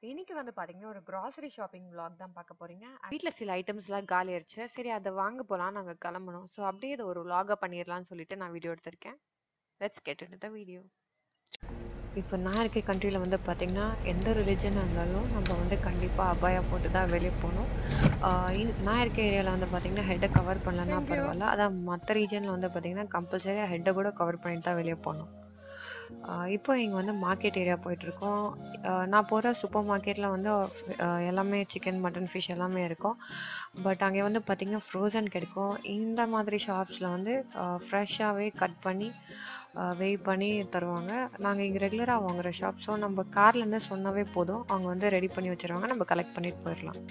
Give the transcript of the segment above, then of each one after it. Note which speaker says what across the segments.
Speaker 1: இன்னைக்கு வந்து பாத்தீங்கன்னா, ஒரு கிராசரி ஷாப்பிங் விளாக் தான் பார்க்க போறீங்க. வீட்ல சில ஐட்டம்ஸ்லாம் காலியாயிருச்சு. சரி அத வாங்க போலான்னு நாங்க கிளம்புனோம். ஸோ அப்படியே இத ஒரு விளாகா பண்ணிரலாம்னு சொல்லிட்டு நான் வீடியோ எடுத்திருக்கேன். Let's get into the video. இப்போ நான் இருக்க கண்ட்ரில வந்து பாத்தீங்கன்னா, எந்த ரிலிஜனா இருந்தாலும் நம்ம வந்து கண்டிப்பா அபாயா போட்டு தான் வெளிய போணும். ஆ இ நான் இருக்க ஏரியால வந்து பாத்தீங்கன்னா, ஹெட்ட கவர் பண்ணலன்னா
Speaker 2: Thank you.
Speaker 1: பரவால்ல. அதான் மத்த ரீஜியன்ல வந்து பாத்தீங்கன்னா, கம்பல்சரியா ஹெட்ட கூட கவர் பண்ணிட்டு தான் வெளிய போணும். ஆ இப்போ இங்க வந்து மார்க்கெட் ஏரியா போயிட்டுருக்கோம். அ நான் போற சூப்பர் மார்க்கெட்ல வந்து அ எல்லாமே சிக்கன், மட்டன், ஃபிஷ் எல்லாமே இருக்கும். பட் அங்க வந்து பாத்தீங்கன்னா, ஃப்ரோசன் கிடைக்கும். இந்த மாதிரி ஷாப்ஸ்ல வந்து அ ஃப்ரெஷ்ஷாவே கட் பண்ணி, அ வெய் பண்ணி தருவாங்க. நாங்க இங்க ரெகுலரா வாங்குற ஷாப். ஸோ நம்ம கார்லேருந்து சொன்னாவே போதும். அவங்க வந்து ரெடி பண்ணி வச்சுருவாங்க. நம்ம கலெக்ட் பண்ணிட்டு போயிரலாம்.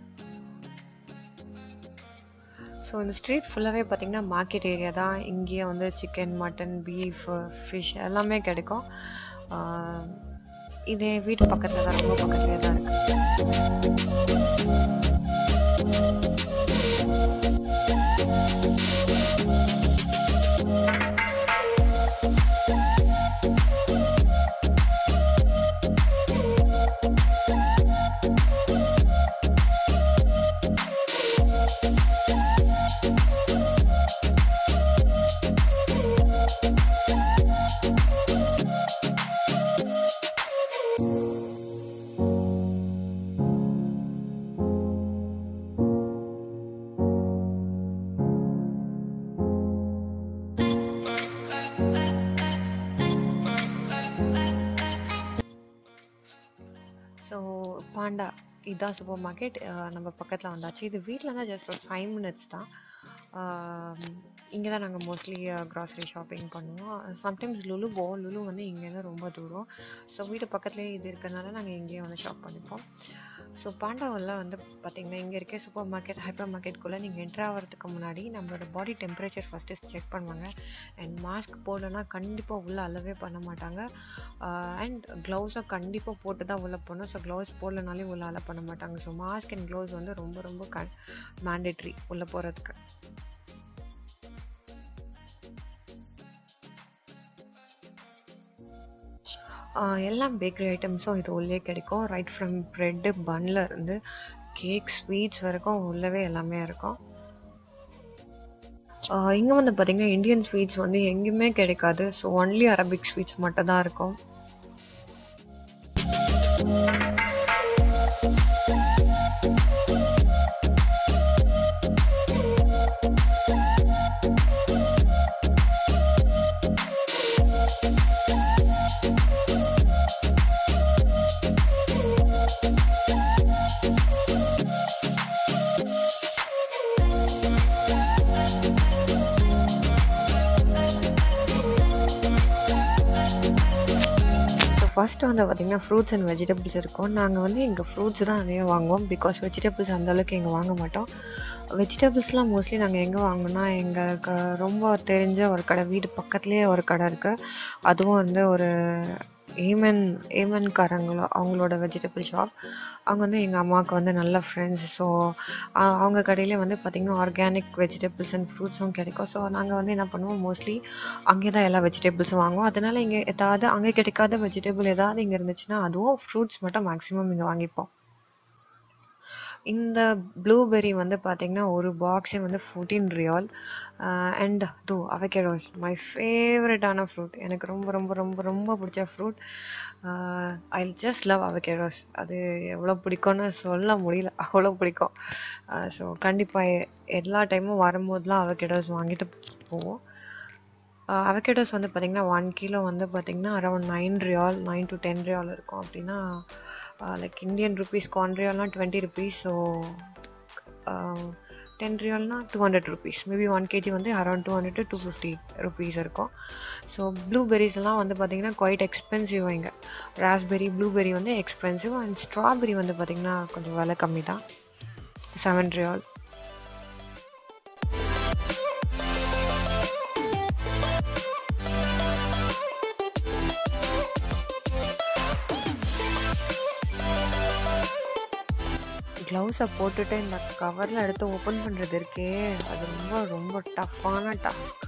Speaker 1: ஸோ இந்த ஸ்ட்ரீட் ஃபுல்லாவே பாத்தீங்கன்னா, மார்க்கெட் ஏரியா தான். இங்கேயே வந்து சிக்கன், மட்டன், பீஃப், ஃபிஷ் எல்லாமே கிடைக்கும். ஆ இது என் வீட்டு பக்கத்துல தான். ரொம்ப பக்கத்துலயே தான் இருக்கு. ஸோ பாண்டா இதான் சூப்பர் மார்க்கெட். அ நம்ம பக்கத்துல வந்தாச்சு. இது வீட்லருந்து ஜஸ்ட் ஒரு 5 மினிட்ஸ் தான். ஆ இங்க தான் நாங்க மோஸ்ட்லி கிராசரி ஷாப்பிங் பண்ணுவோம். சம்டைம்ஸ் லுலு போவோம். லுலு வந்து இங்கேருந்து ரொம்ப தூரம். ஸோ வீட்டு பக்கத்துலயே இது இருக்கறனால நாங்க இங்கேயே வந்து ஷாப் பண்ணிப்போம். ஸோ பாண்டாவுல வந்து பாத்தீங்கன்னா, இங்க இருக்க சூப்பர் மார்க்கெட், ஹைப்பர் மார்க்கெட்குள்ள நீங்க என்டர் ஆவறதுக்கு முன்னாடி நம்மளோட பாடி டெம்பரேச்சர் ஃபர்ஸ்ட்டு செக் பண்ணுவாங்க. அண்ட் மாஸ்க் போடலன்னா கண்டிப்பா உள்ள அலோவே பண்ண மாட்டாங்க. ஆ அண்ட் க்ளவுஸும் கண்டிப்பா போட்டு தான் உள்ள போணும். ஸோ க்ளவுஸ் போடலனாலே உள்ள அலோ பண்ண மாட்டாங்க. ஸோ மாஸ்க் அண்ட் க்ளவுஸ் வந்து ரொம்ப ரொம்ப க மேண்டேட்டரி உள்ள போறதுக்கு. ஆ எல்லாம் பேக்கரி ஐட்டம்ஸும் இது உள்ளயே கிடைக்கும். ரைட் ஃப்ரம் பிரெட்டு, பன்ல இருந்து கேக், ஸ்வீட்ஸ் வரைக்கும் உள்ளவே எல்லாமே இருக்கும். ஆ இங்க வந்து பாத்தீங்கன்னா, இண்டியன் ஸ்வீட்ஸ் வந்து எங்கேயுமே கிடைக்காது. ஸோ ஒன்லி அரபிக் ஸ்வீட்ஸ் மட்டும் தான் இருக்கும். ஸோ ஃபர்ஸ்ட்டு வந்து பாத்தீங்கன்னா, ஃப்ரூட்ஸ் அண்ட் வெஜிடபிள்ஸ் இருக்கும். நாங்க வந்து இங்க ஃப்ரூட்ஸ் தான் நெறைய வாங்குவோம். பிகாஸ் வெஜிடபிள்ஸ் அந்த அளவுக்கு இங்க வாங்க மாட்டோம். வெஜிடபிள்ஸ்லாம் மோஸ்ட்லி நாங்க எங்க வாங்குவோம்னா, எங்களுக்கு ரொம்ப தெரிஞ்ச ஒரு கடை வீடு பக்கத்துலயே ஒரு கடை இருக்கு. அதுவும் வந்து ஒரு ஏமன் ஏமன்காரங்களோ அவங்களோட வெஜிடபிள் ஷாப். அவங்க வந்து எங்க அம்மாவுக்கு வந்து நல்ல ஃப்ரெண்ட்ஸ். ஸோ அ அவங்க கடையிலே வந்து பாத்தீங்கன்னா, ஆர்கானிக் வெஜிடபிள்ஸ் அண்ட் ஃப்ரூட்ஸும் கிடைக்கும். ஸோ நாங்க வந்து என்ன பண்ணுவோம், மோஸ்ட்லி அங்கே தான் எல்லா வெஜிடபிள்ஸும் வாங்குவோம். அதனால இங்க ஏதாவது அங்க கிடைக்காத வெஜிடபிள் ஏதாவது இங்க இருந்துச்சுன்னா, அதுவும் ஃப்ரூட்ஸ் மட்டும் மேக்ஸிமம் இங்க வாங்கிப்போம். இந்த ப்ளூபெர்ரி வந்து பாத்தீங்கன்னா, ஒரு பாக்ஸே வந்து 14 riyal. Uh and though avocados my ஃபேவரட்டான ஃப்ரூட். எனக்கு ரொம்ப ரொம்ப ரொம்ப ரொம்ப புடிச்ச fruit. Uh I just love avocados. அது எவ்வளோ பிடிக்கும்னு சொல்ல முடியல. அவ்வளோ பிடிக்கும். அ ஸோ கண்டிப்பா எ எல்லா டைமும் வரும்போதெல்லாம் அவகேடோஸ் வாங்கிட்டு போவோம். அ அவகேடோஸ் வந்து பாத்தீங்கன்னா, 1 கிலோ வந்து பாத்தீங்கன்னா, அரவுண்ட் 9 ரியால் 9 டூ 10 ரியால் இருக்கும். அப்படின்னா அ லைக் இந்தியன் ரூப்பீஸ்க்கு 1 ரியால்னா 20 ருப்பீஸ். ஸோ அ 10 ரியால்னா 200 ருப்பீஸ். மேபி 1 கேஜி வந்து அரவுண்ட் 200 டூ 250 ருப்பீஸ் இருக்கும். ஸோ ப்ளூபெர்ரீஸ்லாம் வந்து பாத்தீங்கன்னா, குவைட் எக்ஸ்பென்சிவ் இங்க. ராஸ்பெர்ரி, ப்ளூபெர்ரி வந்து எக்ஸ்பென்சிவ் அண்ட் ஸ்ட்ராபெர்ரி வந்து பாத்தீங்கன்னா, கொஞ்சம் விலை கம்மி தான். 7 ரியால். க்ளவுஸ போட்டுட்டு இந்த கவர்ல எடுத்து ஓப்பன் பண்றது இருக்கே, அது ரொம்ப ரொம்ப டஃப்பான டாஸ்க்.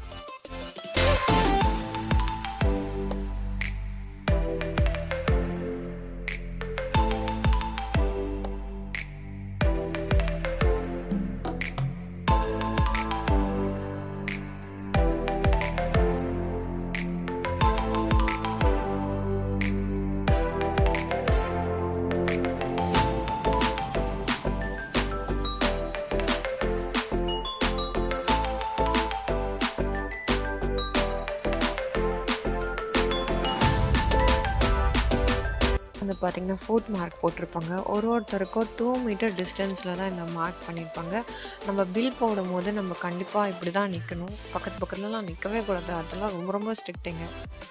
Speaker 1: பார்த்தீங்கன்னா ஃபுட் மார்க் போட்டிருப்பாங்க ஒரு ஒருத்தருக்கும் டூ மீட்டர் டிஸ்டன்ஸில் தான் இந்த மார்க் பண்ணியிருப்பாங்க நம்ம பில் போடும்போது நம்ம கண்டிப்பாக இப்படி தான் நிற்கணும் பக்கத்து பக்கத்துலலாம் நிற்கவே கூடாது அதெல்லாம் ரொம்ப ரொம்ப ஸ்ட்ரிக்ட்டுங்க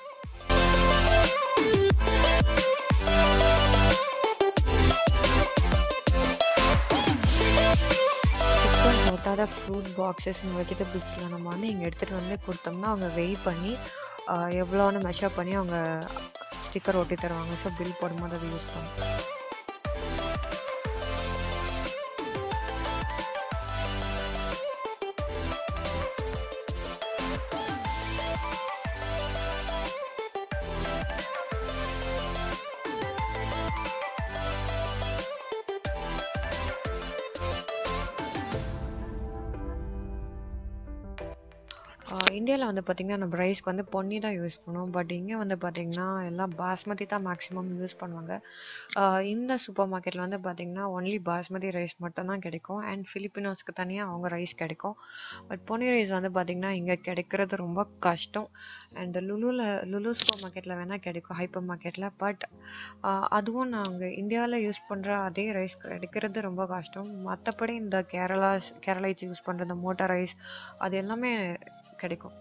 Speaker 1: சிக்கன் ஒட்டாத ஃப்ரூட் பாக்ஸஸ் வெஜிடபிள்ஸ்லாம் நம்ம வந்து இங்கே எடுத்துகிட்டு வந்து கொடுத்தோம்னா அவங்க வெயிட் பண்ணி ஆஹ், எவ்வளோன்னு மெஷர் பண்ணி அவங்க ஸ்டிக்கர் ஒட்டி தருவாங்க ஸோ பில் போடும்போது அதை யூஸ் பண்ணுவோம் இந்தியாவில் வந்து பார்த்திங்கன்னா நம்ம ரைஸ்க்கு வந்து பொன்னி தான் யூஸ் பண்ணுவோம் பட் இங்கே வந்து பார்த்திங்கன்னா எல்லாம் பாஸ்மதி தான் மேக்ஸிமம் யூஸ் பண்ணுவாங்க ஆஹ் இந்த சூப்பர் மார்க்கெட்டில் வந்து பார்த்திங்கன்னா ஒன்லி பாஸ்மதி ரைஸ் மட்டும்தான் கிடைக்கும் அண்ட் ஃபிலிப்பினோஸ்க்கு தனியாக அவங்க ரைஸ் கிடைக்கும் பட் பொன்னி ரைஸ் வந்து பார்த்திங்கன்னா இங்கே கிடைக்கிறது ரொம்ப கஷ்டம் அண்ட் லுலுவில் லுலு சூப்பர் மார்க்கெட்டில் வேணால் கிடைக்கும் ஹைப்பர் மார்க்கெட்டில் பட் அதுவும் நாங்கள் இந்தியாவில் யூஸ் பண்ணுற அதே ரைஸ் கிடைக்கிறது ரொம்ப கஷ்டம் மற்றபடி இந்த கேரளா கேரளைஸ் யூஸ் பண்ணுற இந்த மோட்டார் ரைஸ் அது எல்லாமே கிடைக்கும்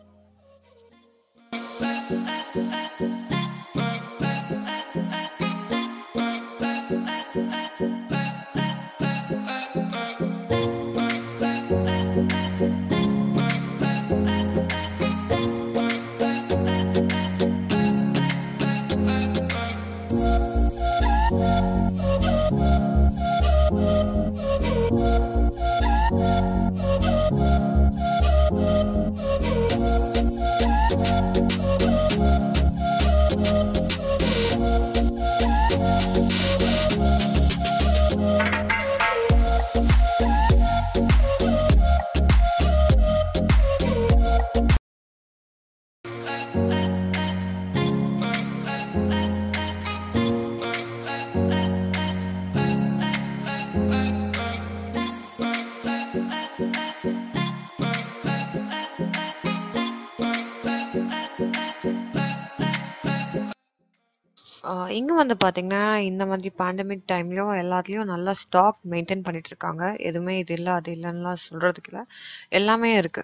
Speaker 1: இங்கே வந்து பார்த்தீங்கன்னா இந்த மாதிரி பேண்டமிக் டைம்லையும் எல்லாத்துலேயும் நல்லா ஸ்டாக் மெயின்டைன் பண்ணிட்டு இருக்காங்க எதுவுமே இது இல்லை அது இல்லைன்னுலாம் சொல்கிறதுக்கு இல்லை எல்லாமே இருக்குது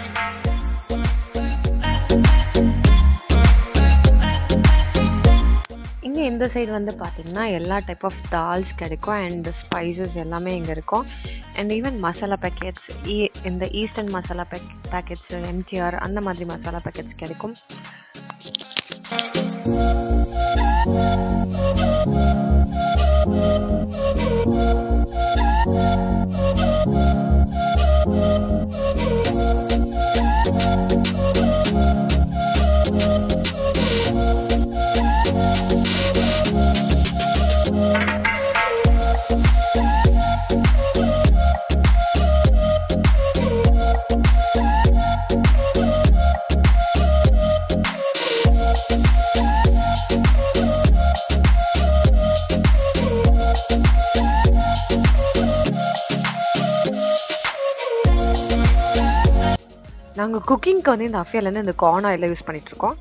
Speaker 1: இங்கே இந்த சைடு வந்து பார்த்தீங்கன்னா எல்லா டைப் ஆஃப் தால்ஸ் கிடைக்கும் அண்ட் ஸ்பைசஸ் எல்லாமே இங்கே இருக்கும் அண்ட் ஈவன் மசாலா பேக்கெட்ஸ் ஈ இந்த Eastern masala pack packets MTR அந்த மாதிரி மசாலா பேக்கெட்ஸ் கிடைக்கும் நாங்கள் குக்கிங்க்கு வந்து இந்த அஃபியாலேருந்து இந்த கார்ன் ஆயில யூஸ் பண்ணிட்டு இருக்கோம்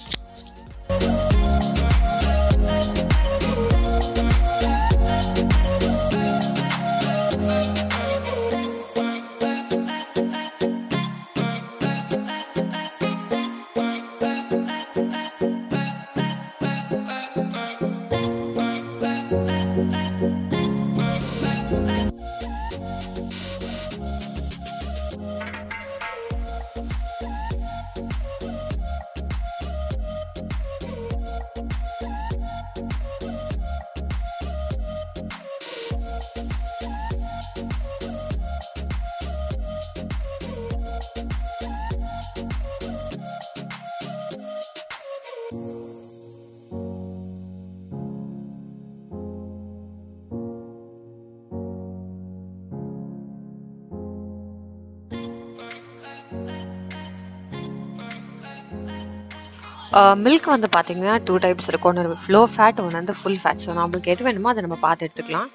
Speaker 1: மில்க் வந்து பார்த்தீங்கன்னா டூ டைப்ஸ் இருக்கும் ஒன்று ஃப்ளோ ஃபேட் ஒன்று வந்து ஃபுல் ஃபேட் ஸோ நம்மளுக்கு எது வேணுமோ அதை நம்ம பார்த்து எடுத்துக்கலாம்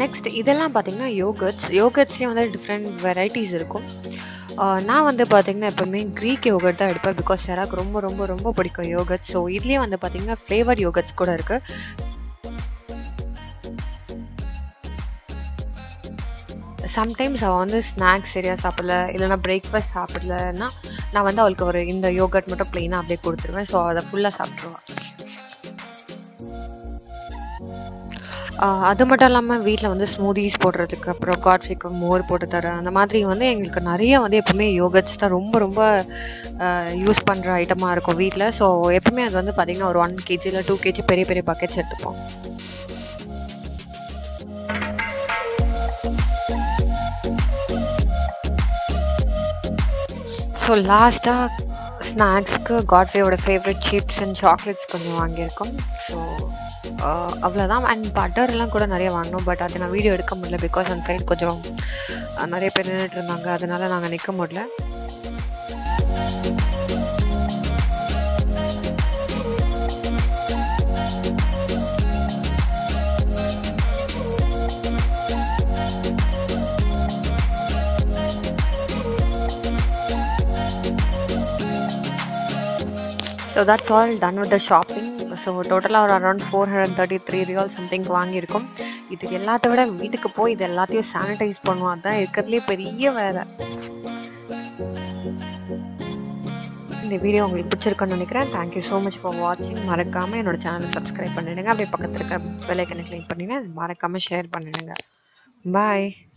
Speaker 1: நெக்ஸ்ட் இதெல்லாம் பார்த்தீங்கன்னா யோகர்ட்ஸ் யோகர்ட்ஸ்லேயே வந்து டிஃப்ரெண்ட் வெரைட்டிஸ் இருக்கும் ஆஹ் நான் வந்து பார்த்தீங்கன்னா எப்போவுமே க்ரீக் யோகர்ட் தான் எடுப்பேன் பிகாஸ் எனக்கு ரொம்ப ரொம்ப ரொம்ப பிடிக்கும் யோகர்ட் ஸோ இதுலேயே வந்து பார்த்தீங்கன்னா ஃப்ளேவர் யோகர்ட்ஸ் கூட இருக்குது சம்டைம்ஸ் அவள் வந்து ஸ்நாக்ஸ் சரியாக சாப்பிடல இல்லைனா பிரேக்ஃபாஸ்ட் சாப்பிடலன்னா நான் வந்து அவளுக்கு ஒரு இந்த யோகர்ட் மட்டும் ப்ளெயினாக அப்படியே கொடுத்துருவேன் ஸோ அதை ஃபுல்லாக சாப்பிட்ருவான் ஆஹ் அது மட்டும் இல்லாமல் வீட்டில் வந்து ஸ்மூதிஸ் போடுறதுக்கு அப்புறம் காட்ஃபிக்கு மோர் போட்டு தரேன் அந்த மாதிரி வந்து எங்களுக்கு நிறைய வந்து எப்பவுமே யோகர்ட்ஸ் தான் ரொம்ப ரொம்ப யூஸ் பண்ணுற ஐட்டமாக இருக்கும் வீட்டில் ஸோ எப்பவுமே அது வந்து பார்த்திங்கன்னா ஒரு ஒன் கேஜி இல்லை டூ கேஜி பெரிய பெரிய பக்கெட்ஸ் எடுத்துப்போம் ஸோ லாஸ்ட்டாக ஸ்நாக்ஸ்க்கு காட்வேயோட ஃபேவரட் சிப்ஸ் அண்ட் சாக்லேட்ஸ் கொஞ்சம் வாங்கியிருக்கோம் ஸோ அவ்வளோதான் அண்ட் பட்டர்லாம் கூட நிறைய வாங்கினோம் பட் அது நான் வீடியோ எடுக்க முடியல பிகாஸ் அந்த சைடு கொஞ்சம் அஹ், நிறைய பேர் நின்றுட்டு இருந்தாங்க அதனால நாங்கள் நிற்க முடியல so that's all done with the shopping so டோட்டலாக ஒரு around four hundred thirty three riyal something வாங்கியிருக்கோம் இதுக்கு எல்லாத்த விட வீட்டுக்கு போய் இது எல்லாத்தையும் சானிடைஸ் பண்ணுவோம் அதுதான் இருக்கிறதுலே பெரிய வேலை இந்த வீடியோ உங்களுக்கு பிடிச்சிருக்குன்னு நினைக்கிறேன் தேங்க்யூ ஸோ மச் ஃபார் வாட்சிங் மறக்காமல் என்னோட சேனலை சப்ஸ்கிரைப் பண்ணிடுங்க அப்படியே பக்கத்தில் இருக்க பெல் ஐக்கனை கிளிக் பண்ணிங்கன்னா மறக்காமல் ஷேர் பண்ணிடுங்க பாய்